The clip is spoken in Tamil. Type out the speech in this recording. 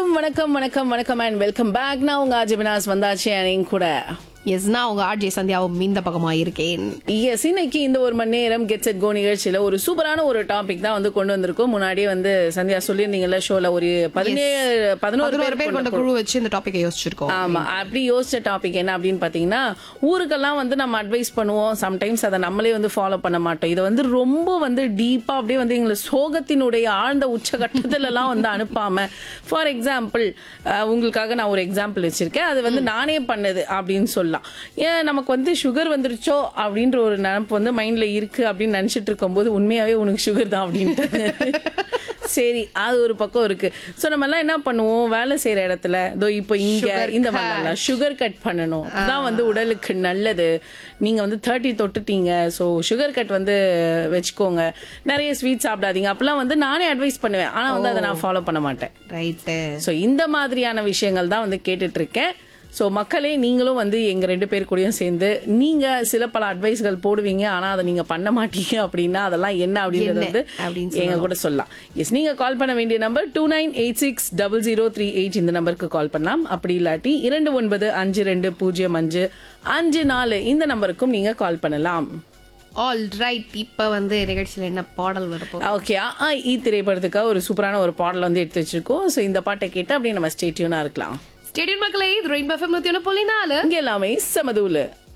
வணக்கம் வணக்கம் வணக்கம் வணக்கம் அண்ட் வெல்கம் பேக் நான் உங்க அஜிபினாஸ் வந்தாச்சு என் கூட எஸ் நான் உங்க ஆர்ஜே சந்தியாவும் இந்த பக்கமா இருக்கேன் எஸ் இன்னைக்கு இந்த ஒரு மணி நேரம் கெட் செட் கோ நிகழ்ச்சியில ஒரு சூப்பரான ஒரு டாபிக் தான் வந்து கொண்டு வந்திருக்கோம் முன்னாடியே வந்து சந்தியா சொல்லியிருந்தீங்கல்ல ஷோல ஒரு பதினேழு பதினோரு பதினோரு பேர் பேர் கொண்ட குழு வச்சு இந்த டாபிக்கை யோசிச்சிருக்கோம் ஆமா அப்படி யோசிச்ச டாபிக் என்ன அப்படின்னு பாத்தீங்கன்னா ஊருக்கெல்லாம் வந்து நம்ம அட்வைஸ் பண்ணுவோம் சம்டைம்ஸ் அதை நம்மளே வந்து ஃபாலோ பண்ண மாட்டோம் இது வந்து ரொம்ப வந்து டீப்பா அப்படியே வந்து எங்களை சோகத்தினுடைய ஆழ்ந்த உச்சகட்டத்துல எல்லாம் வந்து அனுப்பாம ஃபார் எக்ஸாம்பிள் உங்களுக்காக நான் ஒரு எக்ஸாம்பிள் வச்சிருக்கேன் அது வந்து நானே பண்ணது அப்படின்னு சொல்லலாம் ஏன் நமக்கு வந்து சுகர் வந்துருச்சோ அப்படின்ற ஒரு நினப்பு வந்து மைண்ட்ல இருக்கு அப்படின்னு நினைச்சிட்டு இருக்கும்போது உண்மையாவே உனக்கு சுகர் தான் அப்படின்ட்டு சரி அது ஒரு பக்கம் இருக்கு சோ நம்ம எல்லாம் என்ன பண்ணுவோம் வேலை செய்யற இடத்துல இதோ இப்போ இங்க இந்த மாதிரிலாம் சுகர் கட் பண்ணணும் அதான் வந்து உடலுக்கு நல்லது நீங்க வந்து தேர்ட்டி தொட்டுட்டீங்க ஸோ சுகர் கட் வந்து வச்சுக்கோங்க நிறைய ஸ்வீட் சாப்பிடாதீங்க அப்பெல்லாம் வந்து நானே அட்வைஸ் பண்ணுவேன் ஆனா வந்து அதை நான் ஃபாலோ பண்ண மாட்டேன் ரைட்டு ஸோ இந்த மாதிரியான விஷயங்கள் தான் வந்து கேட்டுட்டு இருக்கேன் ஸோ மக்களே நீங்களும் வந்து எங்க ரெண்டு பேர் கூடயும் சேர்ந்து நீங்க சில பல அட்வைஸ்கள் போடுவீங்க ஆனா அதை நீங்க பண்ண மாட்டீங்க அப்படின்னா அதெல்லாம் என்ன அப்படின்றது என்ன வந்து அப்படின்னு எங்க கூட சொல்லலாம் எஸ் நீங்க கால் பண்ண வேண்டிய number two nine eight six double zero three eight இந்த நம்பருக்கு கால் பண்ணலாம் அப்படி இல்லாட்டி இரண்டு ஒன்பது அஞ்சு ரெண்டு பூஜ்ஜியம் அஞ்சு அஞ்சு நாலு இந்த நம்பருக்கும் நீங்க கால் பண்ணலாம் ஆல் ரைட் இப்ப வந்து நிகழ்ச்சியில என்ன பாடல் வரப்போ ஓகே ஆ இ திரைப்படத்துக்காக ஒரு சூப்பரான ஒரு பாடல் வந்து எடுத்து வச்சிருக்கோம் ஸோ இந்த பாட்டை கேட்டு அப்படியே நம்ம ஸ்டேட்யூனா இருக்கலாம் ஸ்டேடியம் மக்களே இது ரெயின்போ எஃப்எம் நூத்தி ஒன்று புள்ளி நாலு இங்க எல்லாமே சமதூல